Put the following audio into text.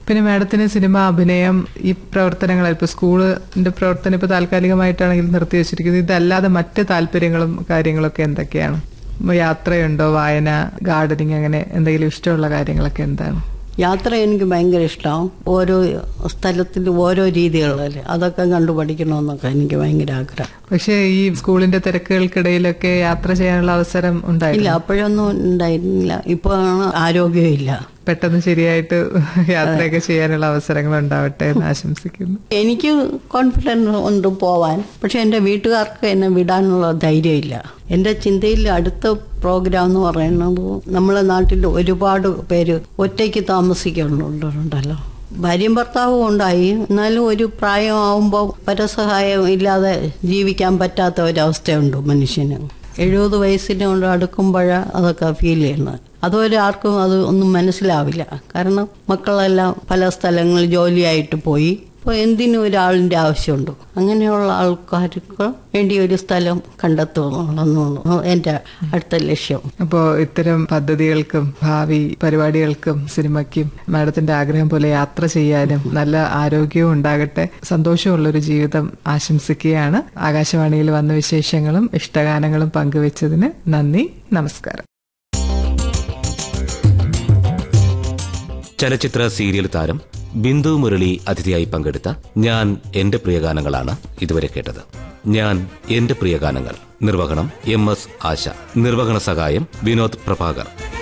പിന്നെ മാഡത്തിന് സിനിമ അഭിനയം ഈ പ്രവർത്തനങ്ങൾ ഇപ്പൊ സ്കൂളിന്റെ പ്രവർത്തനം ഇപ്പൊ താൽക്കാലികമായിട്ടാണെങ്കിൽ നിർത്തി വെച്ചിരിക്കുന്നത് ഇതല്ലാതെ മറ്റ് താല്പര്യങ്ങളും കാര്യങ്ങളൊക്കെ എന്തൊക്കെയാണ് യാത്രയുണ്ടോ വായന ഗാർഡനിങ് അങ്ങനെ എന്തെങ്കിലും ഇഷ്ടമുള്ള കാര്യങ്ങളൊക്കെ എന്താണ് യാത്ര എനിക്ക് ഭയങ്കര ഇഷ്ടമാണ് ഓരോ സ്ഥലത്തിൽ ഓരോ രീതികളല്ലേ അതൊക്കെ കണ്ടു പഠിക്കണമെന്നൊക്കെ എനിക്ക് ഭയങ്കര ആഗ്രഹം പക്ഷേ ഈ സ്കൂളിന്റെ തിരക്കുകൾക്കിടയിലൊക്കെ യാത്ര ചെയ്യാനുള്ള അവസരം ഇല്ല ഉണ്ടായില്ല അപ്പോഴൊന്നും ഉണ്ടായിരുന്നില്ല ഇപ്പോൾ ആരോഗ്യമില്ല പെട്ടെന്ന് ശരിയായിട്ട് യാത്രയൊക്കെ ചെയ്യാനുള്ള അവസരങ്ങൾ ഉണ്ടാവട്ടെ എന്ന് ആശംസിക്കുന്നു എനിക്ക് കോൺഫിഡൻസ് ഉണ്ട് പോവാൻ പക്ഷെ എൻ്റെ വീട്ടുകാർക്ക് എന്നെ വിടാനുള്ള ധൈര്യമില്ല എൻ്റെ ചിന്തയിൽ അടുത്ത പ്രോഗ്രാം എന്ന് പറയുന്നത് നമ്മളെ നാട്ടിൽ ഒരുപാട് പേര് ഒറ്റയ്ക്ക് താമസിക്കുന്നുണ്ടല്ലോ ഭാര്യയും ഭർത്താവും ഉണ്ടായി എന്നാലും ഒരു പ്രായമാവുമ്പോൾ പരസഹായം ഇല്ലാതെ ജീവിക്കാൻ പറ്റാത്ത ഒരവസ്ഥയുണ്ട് മനുഷ്യന് എഴുപത് വയസ്സിനെ കൊണ്ട് അടുക്കുമ്പോഴ അതൊക്കെ ഫീൽ ചെയ്യുന്നത് അതുവരെ ആർക്കും അത് ഒന്നും മനസ്സിലാവില്ല കാരണം മക്കളെല്ലാം പല സ്ഥലങ്ങളിൽ ജോലിയായിട്ട് പോയി അപ്പോൾ എന്തിനും ഒരാളിൻ്റെ ആവശ്യമുണ്ട് അങ്ങനെയുള്ള ആൾക്കാർക്ക് വേണ്ടി ഒരു സ്ഥലം കണ്ടെത്തുന്നുള്ളതാണ് എൻ്റെ അടുത്ത ലക്ഷ്യം അപ്പോൾ ഇത്തരം പദ്ധതികൾക്കും ഭാവി പരിപാടികൾക്കും സിനിമയ്ക്കും മാഡത്തിന്റെ ആഗ്രഹം പോലെ യാത്ര ചെയ്യാനും നല്ല ആരോഗ്യവും ഉണ്ടാകട്ടെ സന്തോഷമുള്ളൊരു ജീവിതം ആശംസിക്കുകയാണ് ആകാശവാണിയിൽ വന്ന വിശേഷങ്ങളും ഇഷ്ടഗാനങ്ങളും പങ്കുവച്ചതിന് നന്ദി നമസ്കാരം ചലച്ചിത്ര സീരിയൽ താരം ബിന്ദു മുരളി അതിഥിയായി പങ്കെടുത്ത ഞാൻ എന്റെ പ്രിയഗാനങ്ങളാണ് ഇതുവരെ കേട്ടത് ഞാൻ എന്റെ പ്രിയഗാനങ്ങൾ നിർവഹണം എം എസ് ആശ നിർവഹണ സഹായം വിനോദ് പ്രഭാകർ